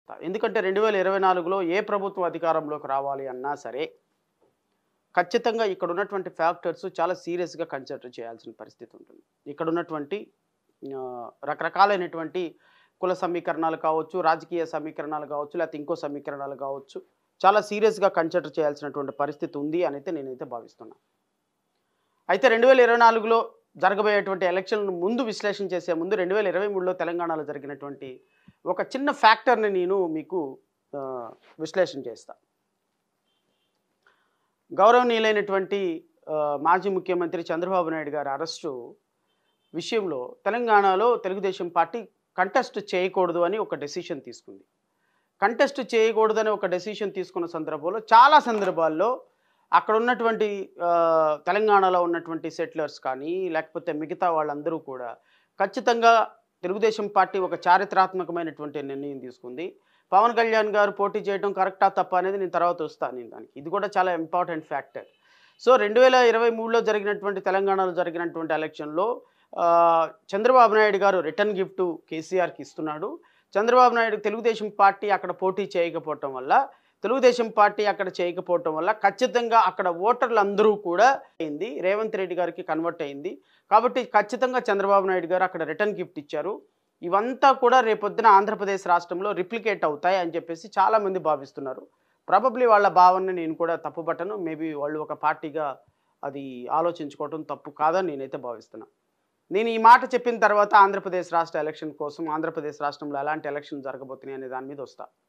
వస్తా ఎందుకంటే రెండు వేల ఇరవై నాలుగులో ఏ ప్రభుత్వం అధికారంలోకి రావాలి అన్నా సరే ఖచ్చితంగా ఇక్కడ ఉన్నటువంటి ఫ్యాక్టర్స్ చాలా సీరియస్గా కన్సిడర్ చేయాల్సిన పరిస్థితి ఉంటుంది ఇక్కడ ఉన్నటువంటి ఆ, రకరకాలైనటువంటి కుల సమీకరణాలు కావచ్చు రాజకీయ సమీకరణాలు కావచ్చు లేకపోతే ఇంకో సమీకరణాలు కావచ్చు చాలా సీరియస్గా కన్సిడర్ చేయాల్సినటువంటి పరిస్థితి ఉంది అని అయితే నేనైతే భావిస్తున్నాను అయితే రెండు వేల ఇరవై నాలుగులో జరగబోయేటువంటి ఎలక్షన్లను ముందు విశ్లేషణ చేసే ముందు రెండు వేల ఇరవై మూడులో తెలంగాణలో జరిగినటువంటి ఒక చిన్న ఫ్యాక్టర్ని నేను మీకు ఆ, విశ్లేషణ చేస్తా గౌరవనీయులైనటువంటి ఆ, మాజీ ముఖ్యమంత్రి చంద్రబాబు నాయుడు గారి అరెస్టు విషయంలో తెలంగాణలో తెలుగుదేశం పార్టీ కంటెస్ట్ చేయకూడదు అని ఒక డెసిషన్ తీసుకుంది కంటెస్ట్ చేయకూడదని ఒక డెసిషన్ తీసుకున్న సందర్భంలో చాలా సందర్భాల్లో అక్కడ ఉన్నటువంటి ఆ, తెలంగాణలో ఉన్నటువంటి సెటిలర్స్ కానీ లేకపోతే మిగతా వాళ్ళందరూ కూడా ఖచ్చితంగా తెలుగుదేశం పార్టీ ఒక చారిత్రాత్మకమైనటువంటి నిర్ణయం తీసుకుంది పవన్ కళ్యాణ్ గారు పోటీ చేయడం కరెక్టా తప్ప అనేది నేను తర్వాత వస్తాను నేను దానికి ఇది కూడా చాలా ఇంపార్టెంట్ ఫ్యాక్టర్ సో రెండు వేల ఇరవై మూడులో జరిగినటువంటి తెలంగాణలో జరిగినటువంటి ఎలక్షన్లో ఆ, చంద్రబాబు నాయుడు గారు రిటర్న్ గిఫ్ట్ కేసీఆర్కి ఇస్తున్నాడు చంద్రబాబు నాయుడు తెలుగుదేశం పార్టీ అక్కడ పోటీ చేయకపోవటం వల్ల తెలుగుదేశం పార్టీ అక్కడ చేయకపోవటం వల్ల ఖచ్చితంగా అక్కడ ఓటర్లు అందరూ కూడా అయింది రేవంత్ రెడ్డి గారికి కన్వర్ట్ అయింది కాబట్టి ఖచ్చితంగా చంద్రబాబు నాయుడు గారు అక్కడ రిటర్న్ గిఫ్ట్ ఇచ్చారు ఇవంతా కూడా రేపొద్దున ఆంధ్రప్రదేశ్ రాష్ట్రంలో రిప్లికేట్ అవుతాయి అని చెప్పేసి చాలామంది భావిస్తున్నారు ప్రాబబ్లీ వాళ్ళ భావనని నేను కూడా తప్పుపట్టను మేబీ వాళ్ళు ఒక పార్టీగా అది ఆలోచించుకోవటం తప్పు కాదని నేనైతే భావిస్తున్నాను నేను ఈ మాట చెప్పిన తర్వాత ఆంధ్రప్రదేశ్ రాష్ట్ర ఎలక్షన్ కోసం ఆంధ్రప్రదేశ్ రాష్ట్రంలో ఎలాంటి ఎలక్షన్ జరగబోతున్నాయి అనే దాని మీద వస్తా